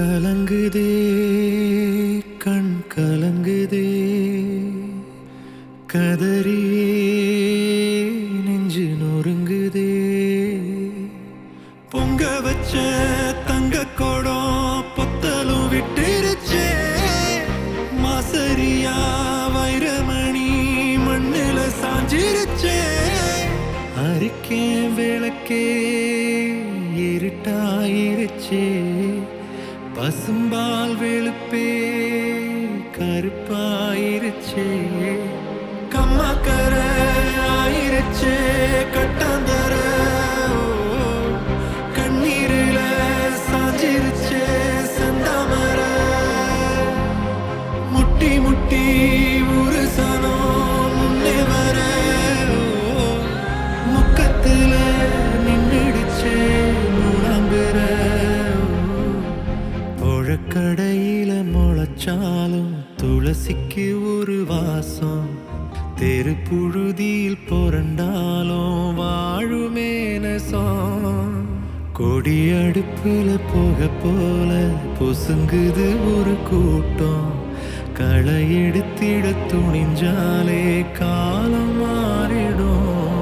கலங்குதே கண் கலங்குதே கதறியே நெஞ்சு நொறுங்குதே பொங்க வச்ச தங்க குடம் பொத்தலும் விட்டுருச்சே மாசரியா வைரமணி மண்ணுல சாஞ்சிருச்சே அரிக்கே விளக்கே இருட்டாயிருச்சே பசும்பால் வெளுப்பே கருப்பாயிருச்சே கம்மாக்கர ஆயிருச்சே கட்டாந்தர கண்ணீரில சாஞ்சிருச்சே செந்தாமர முட்டி முட்டி ஒரு சனம் முன்னே வர முக்கத்துல நின்றுடுச்சே முழம்புற புழக்கடையில முளைச்சாலும் துளசிக்கு ஒரு வாசம் தெரு புழுதியில் புரண்டாலும் வாழுமே நெசம் கொடி அடுப்புல போக போல பொசுங்குது ஒரு கூட்டம் களை எடுத்திட துணிஞ்சாலே காலம் மாறிடும்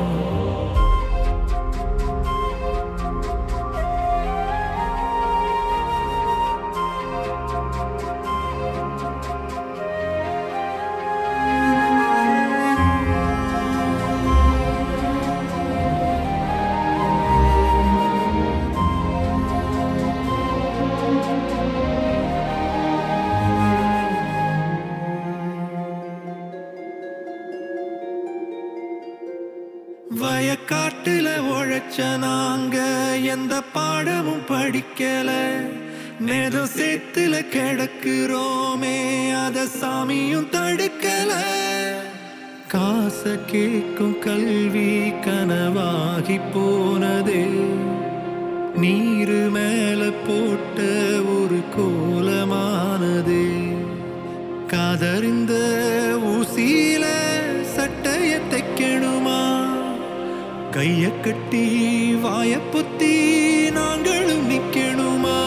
வயக்காட்டுல உழைச்ச நாங்க எந்த பாடமும் படிக்கல நேதோ சேத்துல கிடக்குறோமே அத சாமியும் தடுக்கல காச கேட்கும் கல்வி கனவாகி போனதே நீரு மேல போட்ட ஒரு கோலமானதே காதறிந்த ஊசியில சட்டைய தைக்கணுமா கைய கட்டி வாய பொத்தி நாங்களும் நிக்கணுமா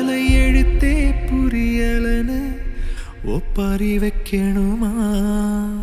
தலையெழுத்தே புரியலன்னு ஒப்பாரி வைக்கணுமா